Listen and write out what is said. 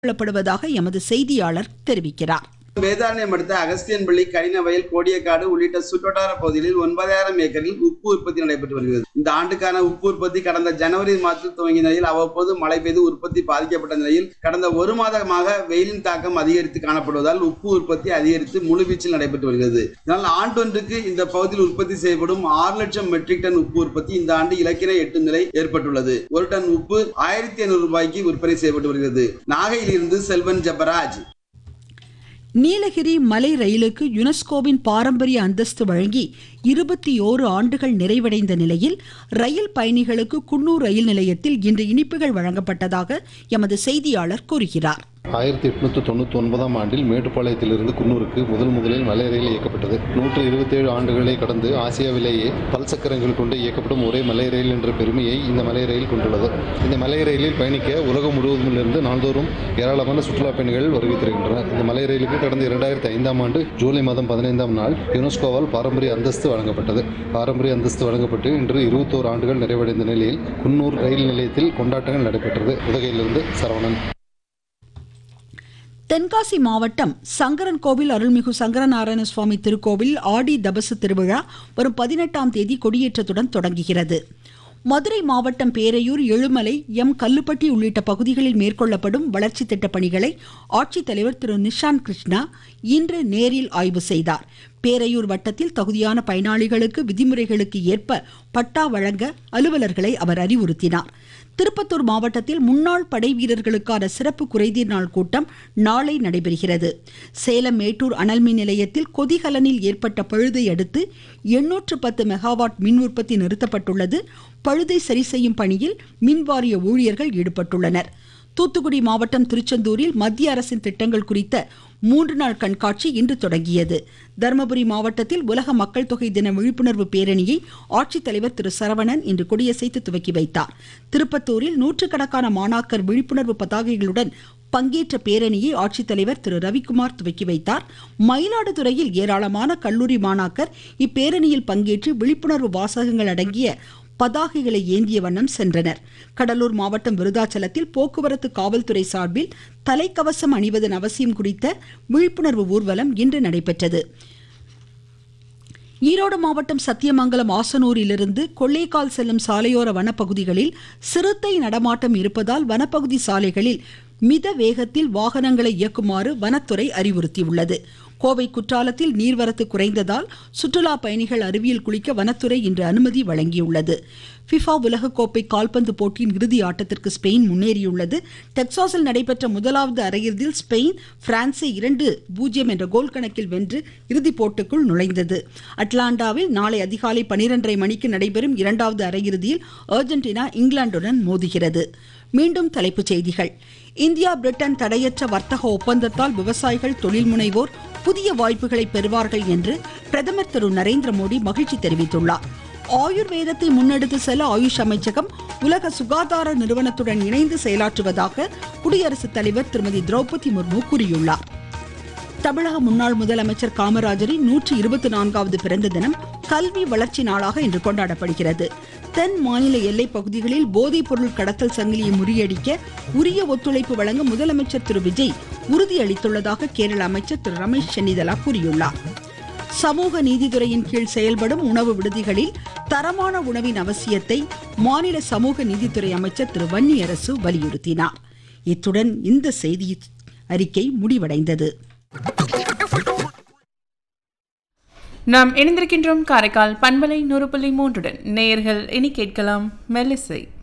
கொள்ளப்படுவதாக எமது செய்தியாளர் தெரிவிக்கிறார் வேதாரண்யம் அடுத்த அகஸ்தியன்பள்ளி கடினவயல் கோடியக்காடு உள்ளிட்ட சுற்றுவட்டார பகுதிகளில் ஒன்பதாயிரம் ஏக்கரில் உப்பு உற்பத்தி நடைபெற்று வருகிறது இந்த ஆண்டுக்கான உப்பு உற்பத்தி கடந்த ஜனவரி மாதத்தில் துவங்கிய நிலையில் அவ்வப்போது மழை பெய்து உற்பத்தி பாதிக்கப்பட்ட நிலையில் கடந்த ஒரு மாதமாக வெயிலின் தாக்கம் அதிகரித்து காணப்படுவதால் உப்பு உற்பத்தி அதிகரித்து முழுவீச்சில் நடைபெற்று வருகிறது இதனால் ஆண்டொன்றுக்கு இந்த பகுதியில் உற்பத்தி செய்யப்படும் ஆறு லட்சம் மெட்ரிக் டன் உப்பு உற்பத்தி இந்த ஆண்டு இலக்கினை எட்டும் நிலை ஏற்பட்டுள்ளது ஒரு டன் உப்பு ஆயிரத்தி ஐநூறு ரூபாய்க்கு விற்பனை செய்யப்பட்டு வருகிறது நாகையிலிருந்து செல்வன் ஜபராஜ் நீலகிரி மலை ரயிலுக்கு யுனெஸ்கோவின் பாரம்பரிய அந்தஸ்து வழங்கி இருபத்தி ஓரு ஆண்டுகள் நிறைவடைந்த நிலையில் ரயில் பயணிகளுக்கு குன்னூர் ரயில் நிலையத்தில் இன்று இனிப்புகள் வழங்கப்பட்டதாக எமது செய்தியாளர் கூறுகிறார் ஆயிரத்தி எட்நூத்தி தொண்ணூத்தி ஒன்பதாம் ஆண்டில் மேட்டுப்பாளையத்திலிருந்து குன்னூருக்கு முதல் முதலில் மலை ரயில் இயக்கப்பட்டது நூற்று இருபத்தேழு ஆண்டுகளை கடந்து ஆசியாவிலேயே பல் சக்கரங்கள் கொண்டு இயக்கப்படும் ஒரே மலை ரயில் என்ற பெருமையை இந்த மலை ரயில் கொண்டுள்ளது இந்த மலை ரயிலில் பயணிக்க உலகம் முழுவதுமிலிருந்து நாள்தோறும் ஏராளமான சுற்றுலா பயணிகள் வருகை தருகின்றனர் இந்த மலை ரயிலுக்கு கடந்த இரண்டாயிரத்தி ஐந்தாம் ஆண்டு ஜூலை மாதம் பதினைந்தாம் நாள் யுனெஸ்கோவால் பாரம்பரிய அந்தஸ்து வழங்கப்பட்டது பாரம்பரிய அந்தஸ்து வழங்கப்பட்டு இன்று இருபத்தோரு ஆண்டுகள் நிறைவடைந்த நிலையில் குன்னூர் ரயில் நிலையத்தில் கொண்டாட்டங்கள் நடைபெற்றது உதகையிலிருந்து சரவணன் தென்காசி மாவட்டம் சங்கரன் கோவில் அருள்மிகு சங்கரநாராயண சுவாமி திருக்கோவில் ஆடி தபசு திருவிழா வரும் பதினெட்டாம் தேதி கொடியேற்றத்துடன் தொடங்குகிறது மதுரை மாவட்டம் பேரையூர் எழுமலை எம் கல்லுப்பட்டி உள்ளிட்ட பகுதிகளில் மேற்கொள்ளப்படும் வளர்ச்சி திட்டப் பணிகளை ஆட்சித்தலைவர் திரு நிஷாந்த் கிருஷ்ணா இன்று நேரில் ஆய்வு செய்தார் பேரையூர் வட்டத்தில் தகுதியான பயனாளிகளுக்கு விதிமுறைகளுக்கு ஏற்ப பட்டா வழங்க அலுவலர்களை அவர் அறிவுறுத்தினார் திருப்பத்தூர் மாவட்டத்தில் முன்னாள் படை வீரர்களுக்கான சிறப்பு குறைதீர் நாள் கூட்டம் நாளை நடைபெறுகிறது சேலம் மேட்டூர் அனல் மின் நிலையத்தில் கொதிகலனில் ஏற்பட்ட பழுதை அடுத்து எண்ணூற்று பத்து மெகாவாட் மின் உற்பத்தி நிறுத்தப்பட்டுள்ளது பழுதை சரி செய்யும் பணியில் மின்வாரிய ஊழியர்கள் ஈடுபட்டுள்ளனர் தூத்துக்குடி மாவட்டம் திருச்செந்தூரில் மத்திய அரசின் திட்டங்கள் குறித்த மூன்று நாள் கண்காட்சி இன்று தொடங்கியது தருமபுரி மாவட்டத்தில் உலக மக்கள் தொகை தின விழிப்புணர்வு பேரணியை ஆட்சித்தலைவர் திரு சரவணன் இன்று கொடியசைத்து துவக்கி வைத்தார் திருப்பத்தூரில் நூற்றுக்கணக்கான மாணாக்கர் விழிப்புணர்வு பதாகைகளுடன் பங்கேற்ற பேரணியை ஆட்சித்தலைவர் திரு ரவிக்குமார் துவக்கி வைத்தார் மயிலாடுதுறையில் ஏராளமான கல்லூரி மாணாக்கர் இப்பேரணியில் பங்கேற்று விழிப்புணர்வு வாசகங்கள் அடங்கிய பதாகைகளை ஏந்திய வண்ணம் சென்றனர் கடலூர் மாவட்டம் விருதாச்சலத்தில் போக்குவரத்து காவல்துறை சார்பில் தலைக்கவசம் அணிவதன் அவசியம் குறித்த விழிப்புணர்வு ஊர்வலம் இன்று நடைபெற்றது ஈரோடு மாவட்டம் சத்தியமங்கலம் ஆசனூரிலிருந்து கொள்ளைக்கால் செல்லும் சாலையோர வனப்பகுதிகளில் சிறுத்தை நடமாட்டம் இருப்பதால் வனப்பகுதி சாலைகளில் மித வேகத்தில் வாகனங்களை இயக்குமாறு வனத்துறை அறிவுறுத்தியுள்ளது கோவை குற்றாலத்தில் நீர்வரத்து குறைந்ததால் சுற்றுலா பயணிகள் அருவியில் குளிக்க வனத்துறை இன்று அனுமதி வழங்கியுள்ளது ஃபிஃபா உலகக்கோப்பை கால்பந்து போட்டியின் இறுதி ஆட்டத்திற்கு ஸ்பெயின் முன்னேறியுள்ளது டெக்சாஸில் நடைபெற்ற முதலாவது அரையிறுதியில் ஸ்பெயின் பிரான்சை இரண்டு பூஜ்ஜியம் என்ற கோல் கணக்கில் வென்று இறுதிப் போட்டிக்குள் நுழைந்தது அட்லாண்டாவில் நாளை அதிகாலை பனிரெண்டரை மணிக்கு நடைபெறும் இரண்டாவது அரையிறுதியில் அர்ஜென்டினா இங்கிலாந்துடன் மோதுகிறது மீண்டும் தலைப்புச் செய்திகள் இந்தியா பிரிட்டன் தடையற்ற வர்த்தக ஒப்பந்தத்தால் விவசாயிகள் தொழில் முனைவோர் புதிய வாய்ப்புகளை பெறுவார்கள் என்று பிரதமர் திரு நரேந்திர மோடி மகிழ்ச்சி தெரிவித்துள்ளார் ஆயுர்வேதத்தை முன்னெடுத்து செல்ல ஆயுஷ் அமைச்சகம் உலக சுகாதார நிறுவனத்துடன் இணைந்து செயலாற்றுவதாக குடியரசுத் தலைவர் திருமதி திரௌபதி முர்மு கூறியுள்ளார் தமிழக முன்னாள் முதலமைச்சர் காமராஜரின் நூற்றி இருபத்தி நான்காவது பிறந்த தினம் கல்வி வளர்ச்சி நாளாக இன்று கொண்டாடப்படுகிறது தென் மாநில எல்லைப் பகுதிகளில் போதைப் பொருள் கடத்தல் சங்கிலியை முறியடிக்க உரிய ஒத்துழைப்பு வழங்க முதலமைச்சர் திரு விஜய் உறுதியளித்துள்ளதாக கேரள அமைச்சர் திரு ரமேஷ் சென்னிதலா கூறியுள்ளார் சமூக நீதித்துறையின் கீழ் செயல்படும் உணவு விடுதிகளில் தரமான உணவின் அவசியத்தை மாநில சமூக நீதித்துறை அமைச்சர் திரு வன்னியரசு வலியுறுத்தினார் இத்துடன் இந்த செய்தி அறிக்கை முடிவடைந்தது நாம் இணைந்திருக்கின்றோம் காரைக்கால் பண்பலை நூறு புள்ளி மூன்றுடன் நேயர்கள் இனி கேட்கலாம் மெல்லிசை